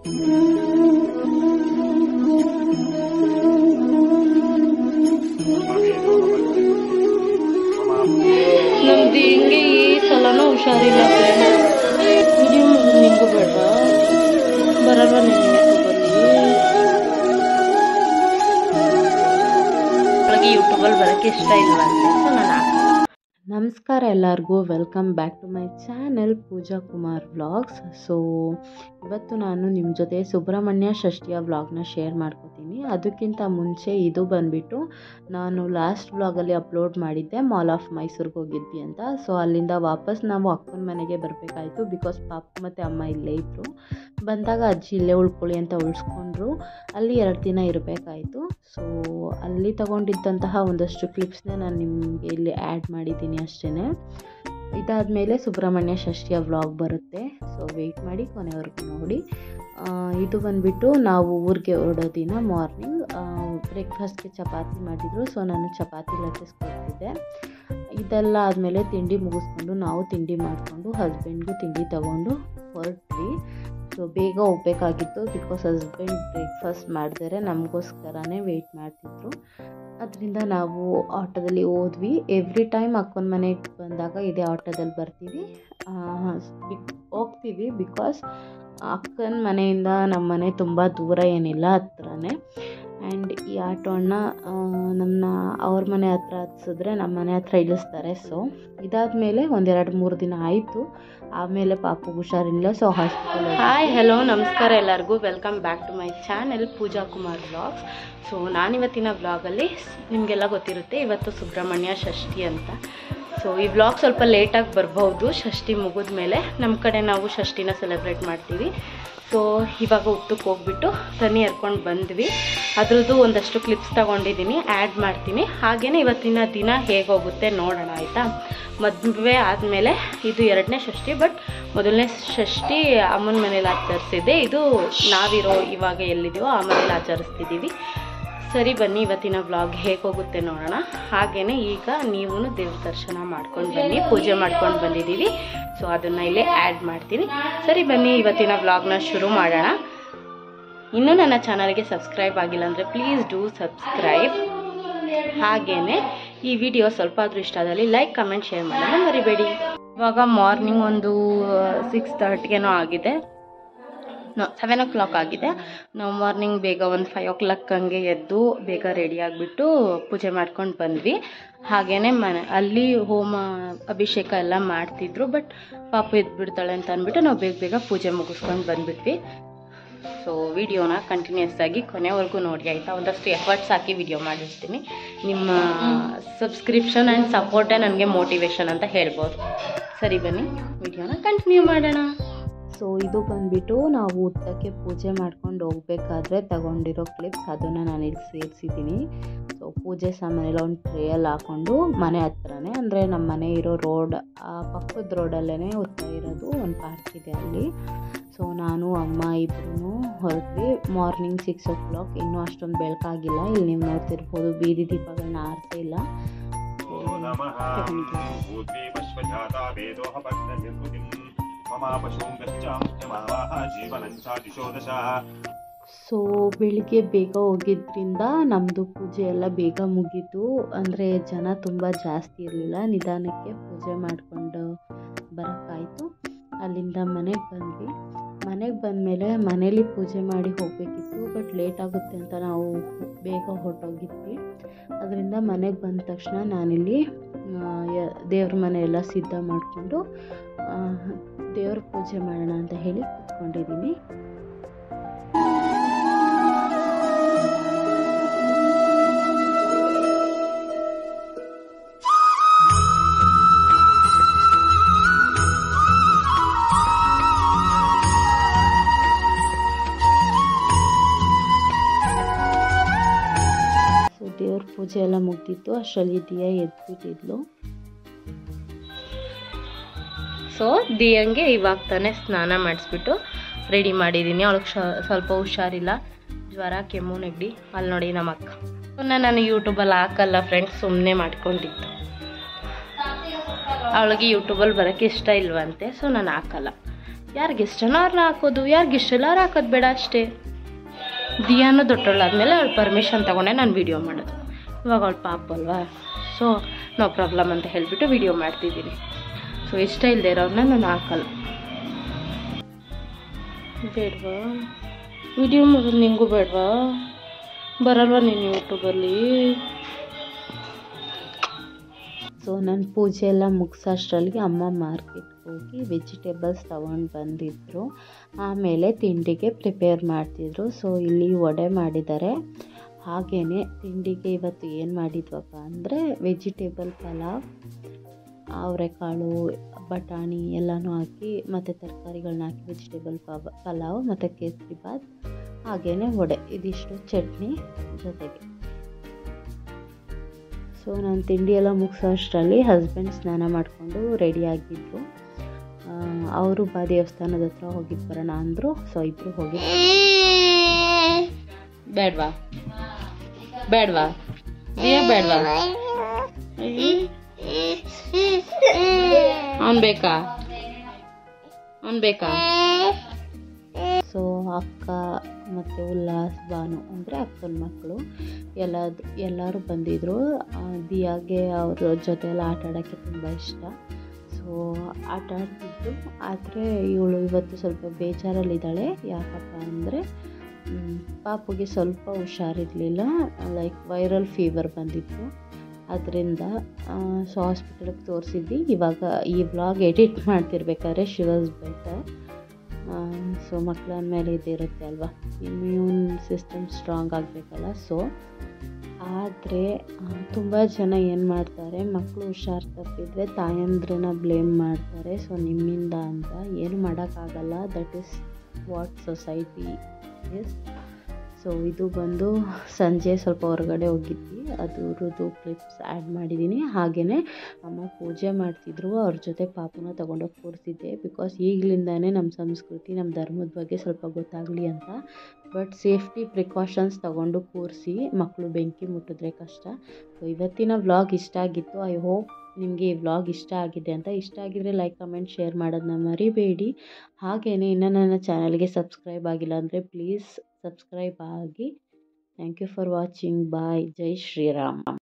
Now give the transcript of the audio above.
ನಮ್ದು ಹಿಂಗೆ ಈ ಸಲನೂ ಹುಷಾರಿಲ್ಲ ವಿಡಿಯೋ ನಿಮಗೂ ಬೇಡ ಬರಲ್ಲ ನಿಮಗೆ ಬನ್ನಿ ಯೂಟ್ಯೂಬಲ್ಲಿ ಬರೋಕ್ಕೆ ಇಷ್ಟ ಇಲ್ವಾ ಅಂತ ಸೊ ನಾನು ಹಾಕ್ತೀನಿ ನಮಸ್ಕಾರ ಎಲ್ಲರಿಗೂ welcome back to my channel Pooja Kumar vlogs so ಇವತ್ತು ನಾನು ನಿಮ್ಮ ಜೊತೆ ಸುಬ್ರಹ್ಮಣ್ಯ ಷಷ್ಠಿಯ ವ್ಲಾಗ್ನ ಶೇರ್ ಮಾಡ್ಕೋತೀನಿ ಅದಕ್ಕಿಂತ ಮುಂಚೆ ಇದು ಬಂದುಬಿಟ್ಟು ನಾನು ಲಾಸ್ಟ್ ವ್ಲಾಗಲ್ಲಿ ಅಪ್ಲೋಡ್ ಮಾಡಿದ್ದೆ ಮಾಲ್ ಆಫ್ ಮೈಸೂರಿಗೆ ಹೋಗಿದ್ವಿ ಅಂತ ಸೊ ಅಲ್ಲಿಂದ ವಾಪಸ್ ನಾವು ಅಕ್ಕನ ಮನೆಗೆ ಬರಬೇಕಾಯಿತು ಬಿಕಾಸ್ ಪಾಪ ಮತ್ತು ಅಮ್ಮ ಇಲ್ಲೇ ಇದ್ದರು ಬಂದಾಗ ಅಜ್ಜಿ ಇಲ್ಲೇ ಉಳ್ಕೊಳ್ಳಿ ಅಂತ ಉಳಿಸ್ಕೊಂಡ್ರು ಅಲ್ಲಿ ಎರಡು ದಿನ ಇರಬೇಕಾಯಿತು ಸೊ ಅಲ್ಲಿ ತಗೊಂಡಿದ್ದಂತಹ ಒಂದಷ್ಟು ಕ್ಲಿಪ್ಸ್ನ ನಾನು ನಿಮಗೆ ಇಲ್ಲಿ ಆ್ಯಡ್ ಮಾಡಿದ್ದೀನಿ ಅಷ್ಟೇ ಇದಾದಮೇಲೆ ಸುಬ್ರಹ್ಮಣ್ಯ ಷಷ್ಠಿಯ ವ್ಲಾಗ್ ಬರುತ್ತೆ ಸೊ ವೆಯ್ಟ್ ಮಾಡಿ ಕೊನೆವರೆಗೂ ನೋಡಿ ಆ, ಇದು ಬಂದುಬಿಟ್ಟು ನಾವು ಊರಿಗೆ ಹೊರಡೋ ದಿನ ಮಾರ್ನಿಂಗ್ ಬ್ರೇಕ್ಫಾಸ್ಟ್ಗೆ ಚಪಾತಿ ಮಾಡಿದರು ಸೊ ನಾನು ಚಪಾತಿ ಲಟ್ಟಿಸ್ಕೊಡ್ತಿದ್ದೆ ಇದೆಲ್ಲ ಆದಮೇಲೆ ತಿಂಡಿ ಮುಗಿಸ್ಕೊಂಡು ನಾವು ತಿಂಡಿ ಮಾಡಿಕೊಂಡು ಹಸ್ಬೆಂಡ್ಗೂ ತಿಂಡಿ ತಗೊಂಡು ಹೊರಟ್ವಿ ಸೊ ಬೇಗ ಹೋಗ್ಬೇಕಾಗಿತ್ತು ಬಿಕಾಸ್ ಹಸ್ಬೆಂಡ್ ಬ್ರೇಕ್ಫಾಸ್ಟ್ ಮಾಡಿದರೆ ನಮಗೋಸ್ಕರನೇ ವೆಯ್ಟ್ ಮಾಡ್ತಿದ್ರು ಅದರಿಂದ ನಾವು ಆಟೋದಲ್ಲಿ ಹೋದ್ವಿ ಎವ್ರಿ ಟೈಮ್ ಅಕ್ಕನ ಮನೆಗೆ ಬಂದಾಗ ಇದೇ ಆಟೋದಲ್ಲಿ ಬರ್ತೀವಿ ಆ, ಬಿಕ್ ಹೋಗ್ತೀವಿ ಬಿಕಾಸ್ ಅಕ್ಕನ ಮನೆಯಿಂದ ನಮ್ಮ ಮನೆ ತುಂಬ ದೂರ ಏನಿಲ್ಲ ಹತ್ರನೇ ಆ್ಯಂಡ್ ಈ ಆಟೋನ ನನ್ನ ಅವ್ರ ಮನೆ ಹತ್ರ ಹತ್ಸಿದ್ರೆ ನಮ್ಮ ಮನೆ ಹತ್ರ ಇಳಿಸ್ತಾರೆ ಸೊ ಇದಾದಮೇಲೆ ಒಂದೆರಡು ಮೂರು ದಿನ ಆಯಿತು ಆಮೇಲೆ ಪಾಪು ಹುಷಾರಿಲ್ಲ ಸೊ ಹಾಸ್ಪಿಟಲ್ ಹಾಯ್ ಹಲೋ ನಮಸ್ಕಾರ ಎಲ್ಲರಿಗೂ welcome back to my channel Pooja Kumar vlogs so ನಾನಿವತ್ತಿನ ವ್ಲಾಗಲ್ಲಿ ನಿಮಗೆಲ್ಲ ಗೊತ್ತಿರುತ್ತೆ ಇವತ್ತು ಸುಬ್ರಹ್ಮಣ್ಯ ಷಷ್ಠಿ ಅಂತ ಸೊ ಈ ವ್ಲಾಗ್ ಸ್ವಲ್ಪ ಲೇಟಾಗಿ ಬರ್ಬೋದು ಷಷ್ಠಿ ಮುಗಿದ ಮೇಲೆ ನಮ್ಮ ಕಡೆ ನಾವು ಷಷ್ಠಿನ ಸೆಲೆಬ್ರೇಟ್ ಮಾಡ್ತೀವಿ ಸೊ ಇವಾಗ ಹುಟ್ಟಕ್ಕೆ ಹೋಗ್ಬಿಟ್ಟು ತನಿ ಹರ್ಕೊಂಡು ಬಂದ್ವಿ ಅದ್ರದ್ದು ಒಂದಷ್ಟು ಕ್ಲಿಪ್ಸ್ ತಗೊಂಡಿದ್ದೀನಿ ಆ್ಯಡ್ ಮಾಡ್ತೀನಿ ಹಾಗೆಯೇ ಇವತ್ತಿನ ದಿನ ಹೇಗೆ ಹೋಗುತ್ತೆ ನೋಡೋಣ ಆಯಿತಾ ಮದುವೆ ಆದಮೇಲೆ ಇದು ಎರಡನೇ ಷಷ್ಠಿ ಬಟ್ ಮೊದಲನೇ ಷಷ್ಠಿ ಅಮ್ಮನ ಮನೇಲಿ ಆಚರಿಸಿದ್ದೆ ಇದು ನಾವಿರೋ ಇವಾಗ ಎಲ್ಲಿದ್ದೀವೋ ಆ ಮನೇಲಿ ಆಚರಿಸ್ತಿದ್ದೀವಿ ಸರಿ ಬನ್ನಿ ಇವತ್ತಿನ ವ್ಲಾಗ್ ಹೇಗೆ ಹೋಗುತ್ತೆ ನೋಡೋಣ ಹಾಗೆಯೇ ಈಗ ನೀವು ದೇವ್ರ ದರ್ಶನ ಮಾಡ್ಕೊಂಡು ಬನ್ನಿ ಪೂಜೆ ಮಾಡ್ಕೊಂಡು ಬಂದಿದ್ದೀವಿ ಸೊ ಅದನ್ನು ಇಲ್ಲೇ ಆ್ಯಡ್ ಮಾಡ್ತೀನಿ ಸರಿ ಬನ್ನಿ ಇವತ್ತಿನ ವ್ಲಾಗ್ನ ಶುರು ಮಾಡೋಣ ಇನ್ನೂ ನನ್ನ ಚಾನಲ್ಗೆ ಸಬ್ಸ್ಕ್ರೈಬ್ ಆಗಿಲ್ಲ ಅಂದರೆ ಪ್ಲೀಸ್ ಡೂ ಸಬ್ಸ್ಕ್ರೈಬ್ ಹಾಗೆಯೇ ಈ ವಿಡಿಯೋ ಸ್ವಲ್ಪ ಆದರೂ ಇಷ್ಟ ಆದಲ್ಲಿ ಲೈಕ್ ಕಮೆಂಟ್ ಶೇರ್ ಮಾಡೋಣ ಮರಿಬೇಡಿ ಇವಾಗ ಮಾರ್ನಿಂಗ್ ಒಂದು ಸಿಕ್ಸ್ ತರ್ಟಿಗೇನೋ ಆಗಿದೆ ಸೆವೆನ್ ಓ ಕ್ಲಾಕ್ ಆಗಿದೆ ನಾವು ಮಾರ್ನಿಂಗ್ ಬೇಗ ಒಂದು ಫೈವ್ ಓ ಕ್ಲಾಕ್ ಹಂಗೆ ಎದ್ದು ಬೇಗ ರೆಡಿ ಆಗಿಬಿಟ್ಟು ಪೂಜೆ ಮಾಡ್ಕೊಂಡು ಬಂದ್ವಿ ಹಾಗೆಯೇ ಮನೆ ಅಲ್ಲಿ ಹೋಮ ಅಭಿಷೇಕ ಎಲ್ಲ ಮಾಡ್ತಿದ್ರು ಬಟ್ ಪಾಪು ಎದ್ಬಿಡ್ತಾಳೆ ಅಂತ ಅಂದ್ಬಿಟ್ಟು ನಾವು ಬೇಗ ಬೇಗ ಪೂಜೆ ಮುಗಿಸ್ಕೊಂಡು ಬಂದ್ಬಿಟ್ವಿ ಸೊ ವಿಡಿಯೋನ ಕಂಟಿನ್ಯೂಸ್ ಆಗಿ ಕೊನೆವರೆಗೂ ನೋಡಿ ಆಯಿತಾ ಒಂದಷ್ಟು ಎಫರ್ಟ್ಸ್ ಹಾಕಿ ವಿಡಿಯೋ ಮಾಡಿರ್ತೀನಿ ನಿಮ್ಮ ಸಬ್ಸ್ಕ್ರಿಪ್ಷನ್ ಆ್ಯಂಡ್ ಸಪೋರ್ಟೇ ನನಗೆ ಮೋಟಿವೇಶನ್ ಅಂತ ಹೇಳ್ಬೋದು ಸರಿ ಬನ್ನಿ ವಿಡಿಯೋನ ಕಂಟಿನ್ಯೂ ಮಾಡೋಣ ಸೊ ಇದು ಬಂದ್ಬಿಟ್ಟು ನಾವು ಹುತ್ತಕ್ಕೆ ಪೂಜೆ ಮಾಡ್ಕೊಂಡು ಹೋಗ್ಬೇಕಾದ್ರೆ ತಗೊಂಡಿರೋ ಕ್ಲಿಪ್ಸ್ ಅದನ್ನು ನಾನು ಇಲ್ಲಿ ಸೇರಿಸಿದ್ದೀನಿ ಸೊ ಪೂಜೆ ಸಾಮಾನೆಲ್ಲ ಒಂದು ಟ್ರೇಯಲ್ಲಿ ಹಾಕ್ಕೊಂಡು ಮನೆ ಹತ್ರನೇ ಅಂದರೆ ನಮ್ಮ ಮನೆ ಇರೋ ರೋಡ್ ಆ ಪಕ್ಕದ ರೋಡಲ್ಲೇ ಹುತ್ತ ಇರೋದು ಒಂದು ಪಾರ್ಕ್ ಇದೆ ಅಲ್ಲಿ ಸೊ ನಾನು ಅಮ್ಮ ಇಬ್ಬರೂ ಹೊರಟ್ವಿ ಮಾರ್ನಿಂಗ್ ಸಿಕ್ಸ್ ಓ ಕ್ಲಾಕ್ ಇನ್ನೂ ಅಷ್ಟೊಂದು ಬೆಳಕಾಗಿಲ್ಲ ಇಲ್ಲಿ ನೀವು ನೋಡ್ತಿರ್ಬೋದು ಬೀದಿ ದೀಪಗಳನ್ನ ಆರಿಸೇ ಇಲ್ಲ नमः भूद्वीपश्वजाता वेदोह पद्मनिर्वृतिम् ममापशूङ्गश्चामुष्यमावाह जीवनं चादिशो दशः ಸೊ ಬೆಳಿಗ್ಗೆ ಬೇಗ ಹೋಗಿದ್ರಿಂದ ನಮ್ಮದು ಪೂಜೆ ಎಲ್ಲ ಬೇಗ ಮುಗೀತು ಅಂದರೆ ಜನ ತುಂಬ ಜಾಸ್ತಿ ಇರಲಿಲ್ಲ ನಿಧಾನಕ್ಕೆ ಪೂಜೆ ಮಾಡಿಕೊಂಡು ಬರೋಕ್ಕಾಯಿತು ಅಲ್ಲಿಂದ ಮನೆಗೆ ಬಂದ್ವಿ ಮನೆಗೆ ಬಂದಮೇಲೆ ಮನೇಲಿ ಪೂಜೆ ಮಾಡಿ ಹೋಗಬೇಕಿತ್ತು ಬಟ್ ಲೇಟ್ ಆಗುತ್ತೆ ಅಂತ ನಾವು ಬೇಗ ಹೊರಟೋಗಿದ್ವಿ ಅದರಿಂದ ಮನೆಗೆ ಬಂದ ತಕ್ಷಣ ನಾನಿಲ್ಲಿ ಆ, ಯ- ದೇವ್ರ ಮನೆ ಎಲ್ಲ ಸಿದ್ಧ ಮಾಡಿಕೊಂಡು ದೇವ್ರ ಪೂಜೆ ಮಾಡೋಣ ಅಂತ ಹೇಳಿ ಕೂತ್ಕೊಂಡಿದ್ದೀನಿ ಸೊ ದೇವ್ರ ಪೂಜೆ ಎಲ್ಲ ಮುಗ್ದಿತ್ತು ಅಷ್ಟರಲ್ಲಿ ದಿಯಾ ಎದ್ಬಿಟ್ಟಿದ್ಲು ಸೊ ದಿಯಂಗೆ ಇವಾಗ ತಾನೇ ಸ್ನಾನ ಮಾಡಿಸ್ಬಿಟ್ಟು ರೆಡಿ ಮಾಡಿದ್ದೀನಿ ಅವಳಿಗೆ ಸ್ವಲ್ಪ ಹುಷಾರಿಲ್ಲ ಜ್ವರ ಕೆಮ್ಮು ನೆಗಡಿ ಅಲ್ಲಿ ನೋಡಿ ನಮ್ಮ ಅಕ್ಕ ಅವನ್ನ ನಾನು ಯೂಟ್ಯೂಬಲ್ಲಿ ಹಾಕಲ್ಲ ಫ್ರೆಂಡ್ಸ್ ಸುಮ್ಮನೆ ಮಾಡ್ಕೊಂಡಿದ್ದು ಅವಳಿಗೆ ಯೂಟ್ಯೂಬಲ್ಲಿ ಬರೋಕ್ಕೆ ಇಷ್ಟ ಇಲ್ವಂತೆ ಸೊ ನಾನು ಹಾಕಲ್ಲ ಯಾರಿಗೆ ಇಷ್ಟನೋ ಅವ್ರನ್ನ ಹಾಕೋದು ಯಾರಿಗೆ ಇಷ್ಟ ಇಲ್ಲ ಅವ್ರು ಹಾಕೋದು ಬೇಡ ಅಷ್ಟೇ ದಿಯಾನು ದೊಡ್ಡವಳಾದ್ಮೇಲೆ ಅವಳು ಪರ್ಮಿಷನ್ ತೊಗೊಂಡೆ ನಾನು ವೀಡಿಯೋ ಮಾಡೋದು ಇವಾಗ ಅವಳು ಪಾಪ ಅಲ್ವಾ ಸೊ ನೋ ಪ್ರಾಬ್ಲಮ್ ಅಂತ ಹೇಳಿಬಿಟ್ಟು ವೀಡಿಯೋ ಮಾಡ್ತಿದ್ದೀನಿ ಸೊ ಇಷ್ಟ ಇಲ್ಲದೆ ಇರೋರನ್ನ ನಾನು ಹಾಕಲ್ಲ ಬೇಡವಾ ವಿಡಿಯೋ ಮಾಡೋದು ನಿಂಗೂ ಬೇಡವಾ ಬರಲ್ವಾ ನೀನು ಯೂಟ್ಯೂಬಲ್ಲಿ ಸೊ ನನ್ನ ಪೂಜೆ ಎಲ್ಲ ಮುಗಿಸೋಷ್ಟರಲ್ಲಿ ಅಮ್ಮ ಮಾರ್ಕೆಟ್ಗೆ ಹೋಗಿ ವೆಜಿಟೇಬಲ್ಸ್ ತೊಗೊಂಡು ಬಂದಿದ್ದರು ಆಮೇಲೆ ತಿಂಡಿಗೆ ಪ್ರಿಪೇರ್ ಮಾಡ್ತಿದ್ರು ಸೊ ಇಲ್ಲಿ ವಡೆ ಮಾಡಿದ್ದಾರೆ ಹಾಗೆಯೇ ತಿಂಡಿಗೆ ಇವತ್ತು ಏನು ಮಾಡಿದ್ವಪ್ಪ ಅಂದರೆ ವೆಜಿಟೇಬಲ್ ಪಲಾವ್ ಅವರೆಕಾಳು ಬಟಾಣಿ ಎಲ್ಲನೂ ಹಾಕಿ ಮತ್ತು ತರಕಾರಿಗಳನ್ನ ಹಾಕಿ ವೆಜಿಟೇಬಲ್ ಪವ ಪಲಾವ್ ಮತ್ತು ಕೇಸರಿ ಬಾತ್ ಹಾಗೆಯೇ ವಡೆ ಇದಿಷ್ಟು ಚಟ್ನಿ ಜೊತೆಗೆ ಸೊ ನಾನು ತಿಂಡಿ ಎಲ್ಲ ಮುಗಿಸೋ ಅಷ್ಟರಲ್ಲಿ ಹಸ್ಬೆಂಡ್ ಸ್ನಾನ ಮಾಡಿಕೊಂಡು ರೆಡಿಯಾಗಿದ್ದರು ಅವರು ಬಾ ದೇವಸ್ಥಾನದ ಹತ್ರ ಹೋಗಿದ್ದು ಬರೋಣ ಅಂದರು ಸೊ ಇಬ್ಬರು ಹೋಗಿ ಬೇಡವಾ ಬೇಡವಾ ದಿಯಾ ಬೇಡವಾ ಅವನ್ ಬೇಕಾ ಅವನ್ ಬೇಕಾ ಸೊ ಅಕ್ಕ ಮತ್ತು ಉಲ್ಲಾಸ್ ಬಾನು ಅಂದರೆ ಅಕ್ಕನ ಮಕ್ಕಳು ಎಲ್ಲ ಎಲ್ಲರೂ ಬಂದಿದ್ದರು ದಿಯಾಗೆ ಅವ್ರ ಜೊತೆ ಎಲ್ಲ ಆಟ ಆಡೋಕ್ಕೆ ತುಂಬ ಇಷ್ಟ ಸೊ ಆಟ ಆಡ್ತಿದ್ದು ಆದರೆ ಇವಳು ಇವತ್ತು ಸ್ವಲ್ಪ ಬೇಜಾರಲ್ಲಿದ್ದಾಳೆ ಯಾಕಪ್ಪ ಅಂದರೆ ಪಾಪುಗೆ ಸ್ವಲ್ಪ ಹುಷಾರಿರಲಿಲ್ಲ ಲೈಕ್ ವೈರಲ್ ಫೀವರ್ ಬಂದಿತ್ತು ಅದರಿಂದ ಸೊ ಹಾಸ್ಪಿಟಲ್ಗೆ ತೋರಿಸಿದ್ವಿ ಇವಾಗ ಈ ವ್ಲಾಗ್ ಎಡಿಟ್ ಮಾಡ್ತಿರ್ಬೇಕಾದ್ರೆ ಶಿ ವಾಸ್ ಬೆಟರ್ ಸೊ ಮಕ್ಕಳ ಮೇಲೆ ಇದಿರುತ್ತೆ ಅಲ್ವಾ ಇಮ್ಯೂನ್ ಸಿಸ್ಟಮ್ ಸ್ಟ್ರಾಂಗ್ ಆಗಬೇಕಲ್ಲ ಸೊ ಆದರೆ ತುಂಬ ಜನ ಏನು ಮಾಡ್ತಾರೆ ಮಕ್ಕಳು ಹುಷಾರು ತಪ್ಪಿದರೆ ತಾಯಂದ್ರನ್ನ ಬ್ಲೇಮ್ ಮಾಡ್ತಾರೆ ಸೊ ನಿಮ್ಮಿಂದ ಅಂತ ಏನು ಮಾಡೋಕ್ಕಾಗಲ್ಲ that is what society is so ಇದು ಬಂದು ಸಂಜೆ ಸ್ವಲ್ಪ ಹೊರಗಡೆ ಹೋಗಿದ್ವಿ ಅದರದ್ದು ಕ್ಲಿಪ್ಸ್ ಆ್ಯಡ್ ಮಾಡಿದ್ದೀನಿ ಹಾಗೆಯೇ ಅಮ್ಮ ಪೂಜೆ ಮಾಡ್ತಿದ್ರು ಅವ್ರ ಜೊತೆ ಪಾಪನ ತೊಗೊಂಡೋಗಿ ಕೂರಿಸಿದ್ದೆ ಬಿಕಾಸ್ ಈಗಲಿಂದನೇ ನಮ್ಮ ಸಂಸ್ಕೃತಿ ನಮ್ಮ ಧರ್ಮದ ಬಗ್ಗೆ ಸ್ವಲ್ಪ ಗೊತ್ತಾಗಲಿ ಅಂತ ಬಟ್ ಸೇಫ್ಟಿ ಪ್ರಿಕಾಷನ್ಸ್ ತೊಗೊಂಡು ಕೂರಿಸಿ ಮಕ್ಕಳು ಬೆಂಕಿ ಮುಟ್ಟಿದ್ರೆ ಕಷ್ಟ ಸೊ ಇವತ್ತಿನ ವ್ಲಾಗ್ ಇಷ್ಟ ಆಗಿತ್ತು ಐ ಹೋಪ್ ನಿಮಗೆ ಈ ವ್ಲಾಗ್ ಇಷ್ಟ ಆಗಿದೆ ಅಂತ ಇಷ್ಟ ಆಗಿದರೆ ಲೈಕ್ ಕಮೆಂಟ್ ಶೇರ್ ಮಾಡೋದನ್ನ ಮರಿಬೇಡಿ ಹಾಗೆಯೇ ಇನ್ನೂ ನನ್ನ ಚಾನಲ್ಗೆ ಸಬ್ಸ್ಕ್ರೈಬ್ ಆಗಿಲ್ಲ ಅಂದರೆ ಪ್ಲೀಸ್ ಸಬ್ಸ್ಕ್ರೈಬ್ ಆಗಿ thank you for watching bye Jai Shriram